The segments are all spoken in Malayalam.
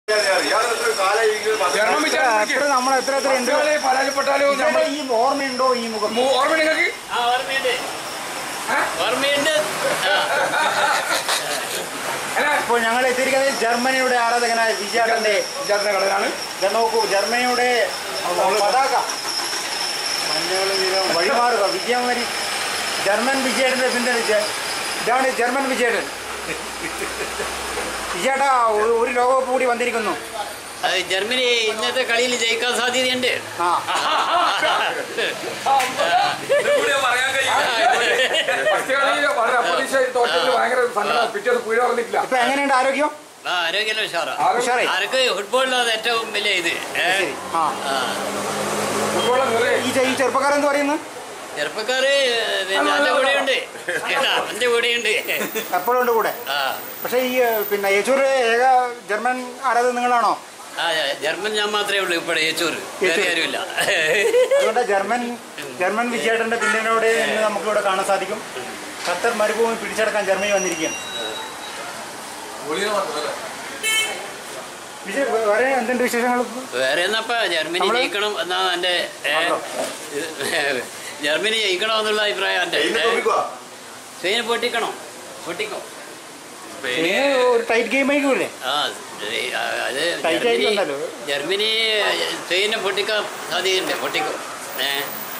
ജർമ്മൻ വിചാരം എത്ര നമ്മൾ എത്ര എത്ര ഉണ്ട് പരാജയപ്പെട്ടാലോ നമ്മൾ ഈ ഓർമ്മയുണ്ടോ ഈ മുഖം ഓർമ്മ നിങ്ങൾക്ക് ആ ഓർമ്മയുണ്ട് ഏ? ഓർമ്മയുണ്ട് ആ. അല്ല ഇപ്പോൾ ഞങ്ങൾ എത്തിയിരിക്കുന്നത് ജർമ്മനിയുടെ ആരാധകനായ വിജയാട്ടന്റെ വിചാരത്തിന്റെ കളനാണ് ഇത് നോക്കൂ ജർമ്മനിയുടെ പതാക മഞ്ഞളും നീലവും വഴിമാറുക വിജയമരി ജർമ്മൻ വിജയേട്ടനെ പിന്തുണച്ച് ഇതാണ് ജർമ്മൻ വിജയേട്ടൻ വിജയേട്ടാ ഒരു- ഒരു ലോകകപ്പ് കൂടി വന്നിരിക്കുന്നു അത് ജർമ്മനി ഇന്നത്തെ കളിയിൽ ജയിക്കാൻ സാധ്യതയുണ്ട് ആ ഇതുകൂടി പറയാൻ കഴിയും ഫസ്റ്റ് കളിയിൽ വളരെ അപ്രതീക്ഷ തോറ്റത്തിൽ ഭയങ്കര സങ്കടം പിറ്റേന്ന് പുഴ പറഞ്ഞിട്ടില്ല ഇപ്പൊ എങ്ങനെയുണ്ട് ആരോഗ്യം ആ ആരോഗ്യം ഉഷാറാ ഉഷാറായി ആർക്ക് ഫുട്ബോളിലാണ് ഏറ്റവും വലിയ ഇത് ഏ? ശരി ആ ആ. ഫുട്ബോളിലെ നിറയെ ഈ ചെ- ഈ ചെറുപ്പക്കാരൻ എന്ന് പറയുന്നത് ചെറുപ്പക്കാര് പിന്നെ എന്റെ കൂടെയുണ്ട് കേട്ടാ എന്റെ കൂടെയുണ്ട് എപ്പോഴും ഉണ്ട് കൂടെ ആ പക്ഷേ ഈ ഏ, പിന്നെ യേച്ചൂർ ഏക ജർമ്മൻ ആരാധകൻ നിങ്ങളാണോ ആ ജർമ്മൻ ഞാൻ മാത്രമേ ഉള്ളൂ ഇപ്പോൾ ഏച്ചൂർ വേറെ ആരുമില്ല അതുകൊണ്ട് ജർമ്മൻ ജർമ്മൻ വിജയേട്ടന്റെ പിന്തുണയോടെ ഇന്ന് നമുക്ക് ഇവിടെ കാണാൻ സാധിക്കും ഖത്തർ മരുഭൂമി പിടിച്ചെടുക്കാൻ ജർമ്മനി വന്നിരിക്കുകയാണ് വിജയ് വേറെ എന്തുണ്ട് വിശേഷങ്ങൾ വേറെ എന്നപ്പ ജർമ്മനി നമ്മള് ജയിക്കണം എന്നാ എന്റെ ഏ, ജർമ്മനി ജയിക്കണം എന്നുള്ള അഭിപ്രായം എന്റെ സ്പെയിൻ പൊട്ടിക്കണം പൊട്ടിക്കോ ഇനി ഒരു ടൈറ്റ് ഗെയിം ആയിരിക്കൂലേ ആ ഏ, ആ, അത് Tight ജർമ്മനി ആയിട്ടുണ്ടല്ലോ. ജർമ്മനി സ്പെയിനെ പൊട്ടിക്കാൻ സാധ്യതയുണ്ട് പൊട്ടിക്കോ ഏ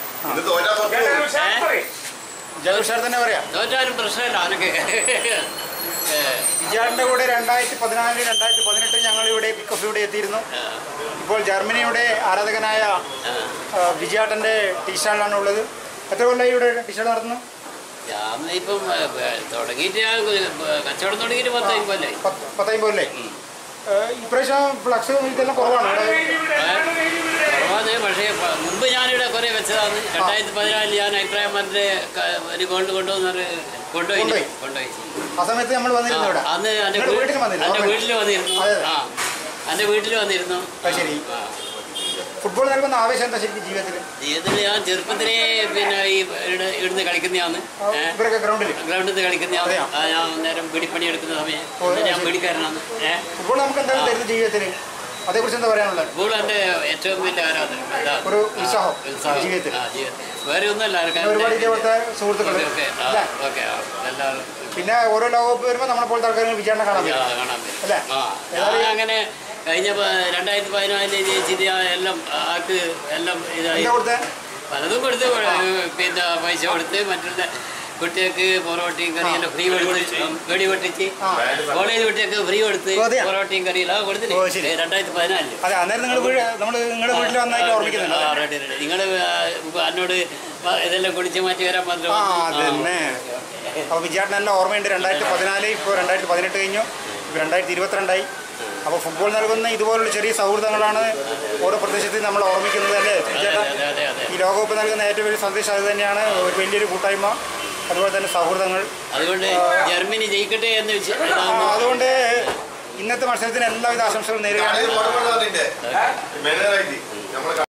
ജലവിഷാർ തന്നെ പറയാം തോറ്റാലും പ്രശ്നമില്ല അവനക്ക് ഏ, വിജയാടിന്റെ കൂടെ രണ്ടായിരത്തി പതിനാല് രണ്ടായിരത്തി പതിനെട്ട് ഞങ്ങൾ ഇവിടെ പിക്ക് ഓഫ് ഇവിടെ എത്തിയിരുന്നു ആ, ഇപ്പോൾ ജർമ്മനിയുടെ ആരാധകനായ ആ. ആ, വിജയാട്ടന്റെ ടീഷർട്ടാണ് ഉള്ളത് എത്ര കൊല്ലമായി ഇവിടെ ടീഷർട്ട് നടത്തുന്നു ഞാൻ ഇപ്പം ഏ, ഏ, തുടങ്ങിയിട്ട് ഞാൻ കച്ചവടം തുടങ്ങിയിട്ട് പത്ത് അമ്പല്ലേ പത്ത് പത്തമ്പത് അല്ലേ ഇപ്രാവശ്യം ഫ്ലക്സ് ഇതെല്ലാം കുറവാണ് ഇവിടെ കുറവാണ് പക്ഷേ പ- മുമ്പ് ഞാനിവിടെ കുറേ വെച്ചതാണ് രണ്ടായിരത്തി പതിനാലിൽ ഞാൻ അഭിപ്രായം പറഞ്ഞിട്ട് ക- ഒരു ഗോൾഡ് കൊണ്ടുവന്നൊരു കൊണ്ടുപോയി കൊണ്ടുപോയി. കൊണ്ടുപോയി ആ സമയത്ത് നമ്മൾ വന്നിരുന്നു ഇവിടെ ആ, അന്ന് എൻ്റെ നിങ്ങളുടെ വീട്ടിൽ വന്നിരുന്നു എൻ്റെ ഓർമ്മയില്ലേ? വീട്ടിൽ വന്നിരുന്നു അതെ, അതെ. ആ എൻ്റെ വീട്ടിൽ വന്നിരുന്നു അത് ശരി ആ. ഫുട്ബോൾ നൽകുന്ന ആവേശം എന്താ ശരിക്കും ജീവിതത്തിൽ ജീവിതത്തിൽ ഞാൻ ചെറുപ്പത്തിലേ പിന്നെ ഈ ഇവിടെ ഇവിടുന്ന് കളിക്കുന്നതാണ് ഏ ഇവരൊക്കെ ഗ്രൗണ്ടിൽ ഗ്രൗണ്ടിൽ നിന്ന് കളിക്കുന്നതാണ് അതെയോ? ആ, ഞാൻ നേരം പിടിപ്പണി എടുക്കുന്ന സമയം ഓ, ഞാൻ ശരി. പിടിക്കാരനാണ് ഏഹ് ഫുട്ബോൾ നമുക്ക് എന്താണ് തരുന്നത് ജീവിതത്തിൽ അതേക്കുറിച്ച് എന്താ പറയാനുള്ളത് ഫുട്ബോൾ എൻ്റെ ഏറ്റവും വലിയ ആരാധന അതാണ്. ഒരു ഉത്സാഹം ആ, ഉത്സാഹം. ജീവിതത്തിൽ. ആ, ജീവിതത്തിൽ. വേറെ ഒന്നുമല്ല ആർക്കും പിന്നെ ഒരുപാട് ഇതേപോലത്തെ സുഹൃത്തുക്കൾ ഓക്കെ ഓക്കെ ആ, അല്ലേ ഓക്കെ ആ, എല്ലാവരും പിന്നെ ഓരോ ലോകകപ്പ് വരുമ്പോൾ നമ്മളെ പോലത്തെ ആൾക്കാർ വിജയം കാണാൻ ആ, പറ്റും കാണാൻ പറ്റും അല്ലേ? ആ ഏതായാലും ഞാൻ അങ്ങനെ കഴിഞ്ഞ പ- രണ്ടായിരത്തി പതിനാലില് ജയിച്ചിട്ട് ആ എല്ലാം ആൾക്ക് എല്ലാം ഇതായി എന്താ കൊടുത്തേ പലതും കൊടുത്ത് പിന്നെ പൈസ കൊടുത്ത് മറ്റുള്ള കുട്ടികൾക്ക് പൊറോട്ടയും കറിയെല്ലാം ഫ്രീ കൊടുത്ത് വെടി പൊട്ടിച്ച് ആ. കോളേജ് കുട്ടികൾക്ക് ഫ്രീ കൊടുത്ത് ഓ, അതെയോ? പൊറോട്ടയും കറിയെല്ലാം കൊടുത്തിട്ട് ഓ, ശരി. രണ്ടായിരത്തി പതിനാലില് അതെ അന്നേരം നിങ്ങൾ വീട് നമ്മൾ നിങ്ങളുടെ വീട്ടിൽ വന്നായിട്ട് ഓർമ്മിക്കുന്നുണ്ട് നിങ്ങൾ എന്നോട് ഇതെല്ലാം കുടിച്ച് മാറ്റി വരാൻ പറഞ്ഞു ആ അതന്നെ അപ്പോൾ വിജയാട്ടിന് നല്ല ഓർമ്മയുണ്ട് രണ്ടായിരത്തി പതിനാല് ഇപ്പോൾ രണ്ടായിരത്തി പതിനെട്ട് കഴിഞ്ഞു ഇപ്പോൾ രണ്ടായിരത്തി ഇരുപത്തിരണ്ടായി അപ്പോൾ ഫുട്ബോൾ നൽകുന്ന ഇതുപോലുള്ള ചെറിയ സൗഹൃദങ്ങളാണ് ഓരോ പ്രദേശത്തും നമ്മൾ ഓർമ്മിക്കുന്നത് അല്ലേ വിജയേട്ടാ അതെ അതെ അതെ ഈ ലോകകപ്പ് നൽകുന്ന ഏറ്റവും വലിയ സന്ദേശം അത് തന്നെയാണ് ഒരു വലിയൊരു കൂട്ടായ്മ അതുപോലെ തന്നെ സൗഹൃദങ്ങൾ അതുകൊണ്ട് ജർമ്മനി ജയിക്കട്ടെ എന്ന് വെച്ച് ആ, അതുകൊണ്ട് ഇന്നത്തെ മത്സരത്തിന് എല്ലാവിധ ആശംസകളും നേരുകയാണ് ഫോട്ടോ